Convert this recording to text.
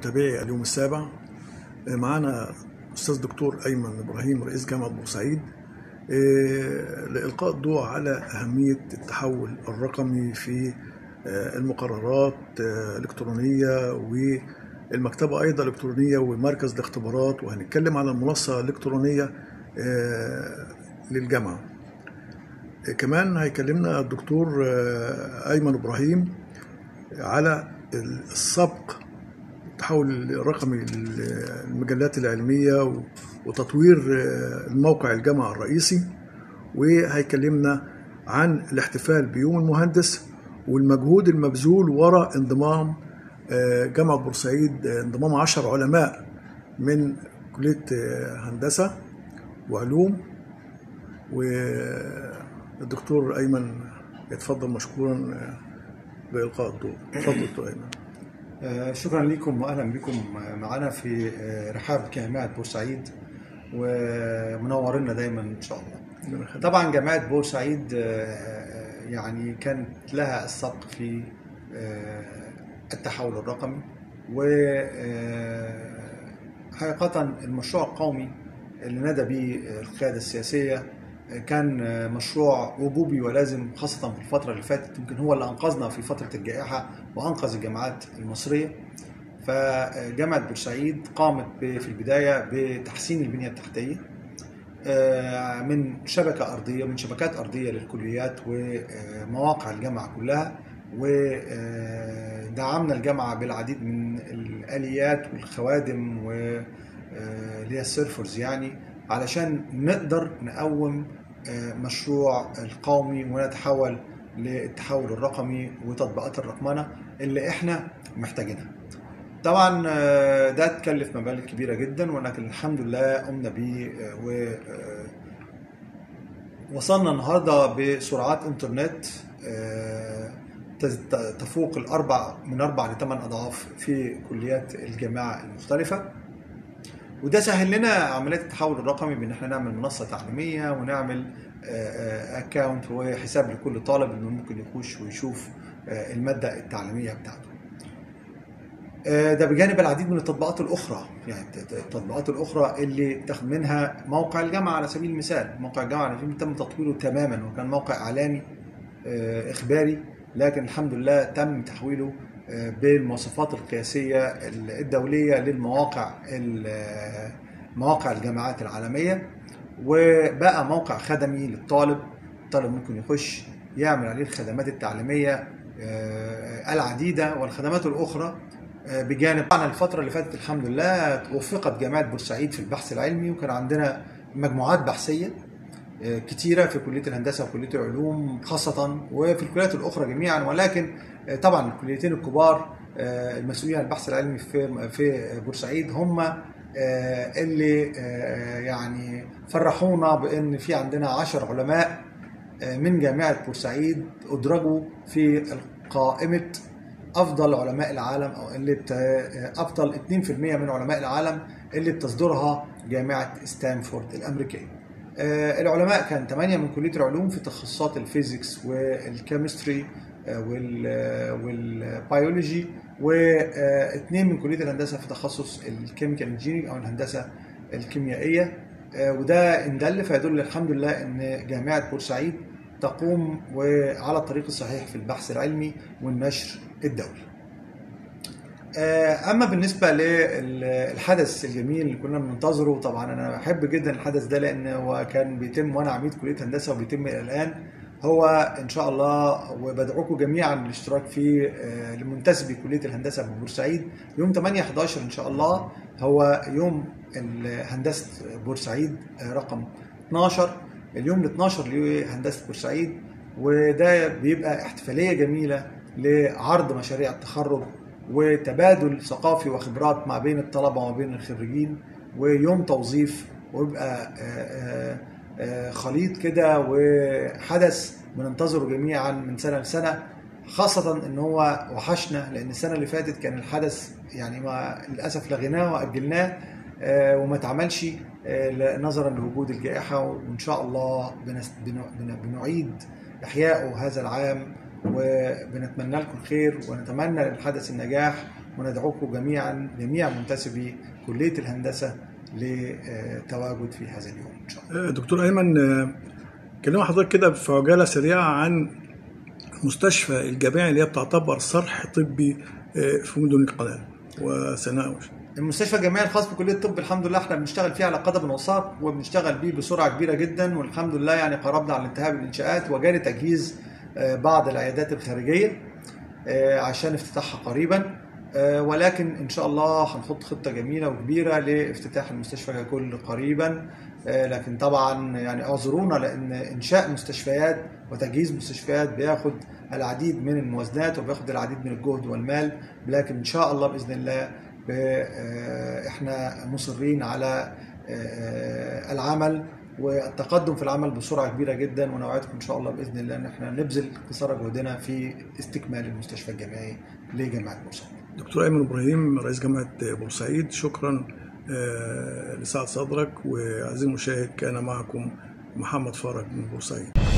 تابعي اليوم السابع معنا أستاذ دكتور أيمن إبراهيم رئيس جامعة بورسعيد إيه، لإلقاء الضوء على أهمية التحول الرقمي في آه، المقررات آه، الإلكترونية والمكتبة أيضا إلكترونية ومركز الاختبارات وهنتكلم على المنصة الإلكترونية آه، للجامعة آه، كمان هيكلمنا الدكتور آه، أيمن إبراهيم على السبق التحول الرقمي للمجلات العلمية وتطوير الموقع الجامعة الرئيسي وهيكلمنا عن الاحتفال بيوم المهندس والمجهود المبذول وراء انضمام جامعة بورسعيد انضمام عشر علماء من كلية هندسة وعلوم والدكتور أيمن يتفضل مشكورا بإلقاء الضوء تفضل دكتور أيمن آه، شكرا لكم واهلا بكم معنا في آه، رحاب جامعه بورسعيد ومنورنا دايما ان شاء الله. طبعا جامعه بورسعيد آه، يعني كانت لها السبق في التحول الرقمي و حقيقه المشروع القومي اللي نادى به القياده السياسيه كان مشروع وجوبي ولازم خاصة في الفترة اللي فاتت يمكن هو اللي أنقذنا في فترة الجائحة وأنقذ الجامعات المصرية فجامعة بورسعيد قامت في البداية بتحسين البنية التحتية من شبكة أرضية من شبكات أرضية للكليات ومواقع الجامعة كلها ودعمنا الجامعة بالعديد من الآليات والخوادم واللي هي السيرفرز يعني علشان نقدر نقوم مشروع القومي ونتحول للتحول الرقمي وتطبيقات الرقمنة اللي احنا محتاجينها طبعا ده تكلف مبالغ كبيرة جدا ولكن الحمد لله قمنا بيه و وصلنا النهاردة بسرعات انترنت تفوق الأربع من أربع لثمان أضعاف في كليات الجامعة المختلفة وده سهل لنا عمليه التحول الرقمي بان احنا نعمل منصه تعليميه ونعمل اكونت وحساب لكل طالب انه ممكن يخش ويشوف الماده التعليميه بتاعته. ده بجانب العديد من التطبيقات الاخرى يعني التطبيقات الاخرى اللي تاخد منها موقع الجامعه على سبيل المثال، موقع الجامعه على سبيل المثال تم تطويره تماما وكان موقع اعلامي اخباري لكن الحمد لله تم تحويله بالمواصفات القياسية الدولية للمواقع مواقع الجامعات العالمية وبقى موقع خدمي للطالب الطالب ممكن يخش يعمل عليه الخدمات التعليمية العديدة والخدمات الأخرى بجانب طبعا الفترة اللي فاتت الحمد لله وفقت جامعة بورسعيد في البحث العلمي وكان عندنا مجموعات بحثية كتيرة في كلية الهندسة وكلية العلوم خاصة وفي الكليات الأخرى جميعا ولكن طبعا الكليتين الكبار المسؤولين عن البحث العلمي في في بورسعيد هم اللي يعني فرحونا بان في عندنا عشر علماء من جامعه بورسعيد ادرجوا في قائمه افضل علماء العالم او اللي بت... افضل 2% من علماء العالم اللي بتصدرها جامعه ستانفورد الامريكيه. العلماء كان 8 من كليه العلوم في تخصصات الفيزيكس والكيمستري والبيولوجي واثنين من كليه الهندسه في تخصص الكيميكال انجينيرنج او الهندسه الكيميائيه وده ان دل فيدل الحمد لله ان جامعه بورسعيد تقوم وعلى الطريق الصحيح في البحث العلمي والنشر الدولي. اما بالنسبه للحدث الجميل اللي كنا بننتظره طبعا انا بحب جدا الحدث ده لان هو كان بيتم وانا عميد كليه هندسه وبيتم الى الان هو ان شاء الله وبدعوكم جميعا للاشتراك فيه لمنتسبي كليه الهندسه ببورسعيد يوم 8 11 ان شاء الله هو يوم هندسه بورسعيد رقم 12 اليوم ال 12 لهندسه بورسعيد وده بيبقى احتفاليه جميله لعرض مشاريع التخرج وتبادل ثقافي وخبرات ما بين الطلبه وما بين الخريجين ويوم توظيف ويبقى خليط كده وحدث بننتظره جميعا من سنه لسنه خاصة ان هو وحشنا لان السنة اللي فاتت كان الحدث يعني ما للاسف لغيناه واجلناه وما اتعملش نظرا لوجود الجائحة وان شاء الله بنعيد احيائه هذا العام وبنتمنى لكم الخير ونتمنى للحدث النجاح وندعوكم جميعا جميع منتسبي كليه الهندسه لتواجد في هذا اليوم ان شاء الله. دكتور ايمن كلمة حضرتك كده في عجاله سريعه عن مستشفى الجامعي اللي هي بتعتبر صرح طبي في مدن القناه وسناء المستشفى الجامعي الخاص بكليه الطب الحمد لله احنا بنشتغل فيه على قدم وساق وبنشتغل بيه بسرعه كبيره جدا والحمد لله يعني قربنا على انتهاء الانشاءات وجاري تجهيز بعض العيادات الخارجيه عشان افتتاحها قريبا ولكن ان شاء الله هنحط خطه جميله وكبيره لافتتاح المستشفى ككل قريبا لكن طبعا يعني اعذرونا لان انشاء مستشفيات وتجهيز مستشفيات بياخد العديد من الموازنات وبياخد العديد من الجهد والمال لكن ان شاء الله باذن الله احنا مصرين على العمل والتقدم في العمل بسرعه كبيره جدا ونوعدكم ان شاء الله باذن الله ان احنا نبذل قصارى جهدنا في استكمال المستشفى الجامعي لجامعه بورسعيد. دكتور ايمن ابراهيم رئيس جامعه بورسعيد شكرا لسعه صدرك وعزيزي المشاهد كان معكم محمد فرج من بورسعيد.